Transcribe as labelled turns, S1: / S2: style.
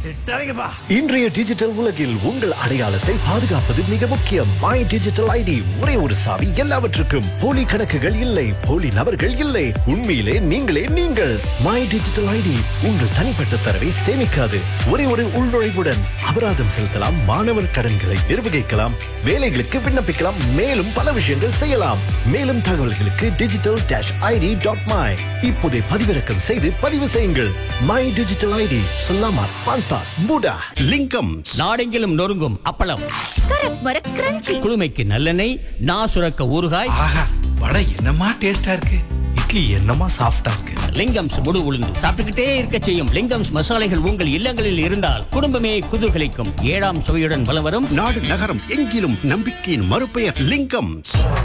S1: திட்டாதீங்கப்பா
S2: இன்றைய டிஜிட்டல் உலகில் உங்கள் அடையாளத்தை பாதுகாப்பது மிக முக்கியம் மை டிஜிட்டல் ஐடி ஒரே ஒரு சாவி எல்லாவற்றுக்கும் போலி கணக்குகள் இல்லை போலி நபர்கள் இல்லை உண்மையிலே நீங்களே நீங்கள் மை டிஜிட்டல் ஐடி உங்கள் தனிப்பட்ட தரவை சேமிக்காது ஒரே ஒரு உள்நுழைவுடன் அபராதம் செலுத்தலாம் மாணவர் கடன்களை நிர்வகிக்கலாம் வேலைகளுக்கு விண்ணப்பிக்கலாம் மேலும் பல விஷயங்கள் செய்யலாம் மேலும் தகவல்களுக்கு digital dash ID dot my இப்போதே பதிவிறக்கம் செய்து பதிவு செய்யுங்கள் மை டிஜிட்டல் ஐடி சொல்லாமா பாந்தாஸ் பூடா
S3: லிங்கம்
S4: நாடெங்கிலும் நொறுங்கும் அப்பளம்
S5: கரக் மரக் கிரன்ச்சி
S4: குளுமைக்கு நல்லெண்ணெய் நா சுரக்க ஊறுகாய்
S1: ஆஹா வடை என்னமா டேஸ்டா இருக்கு இட்லி என்னமா சாஃப்டா இருக்கு
S4: லிங்கம்ஸ் முழு உளுந்து சாப்பிட்டுக்கிட்டே இருக்க செய்யும் லிங்கம்ஸ் மசாலைகள் உங்கள் இல்லங்களில் இருந்தால் குடும்பமே குதூகலிக்கும் ஏழாம் சுவையுடன் வலம் வரும்
S3: நாடு நகரம் எங்கிலும் நம்பிக்கையின் மறுபெயர் லிங்கம்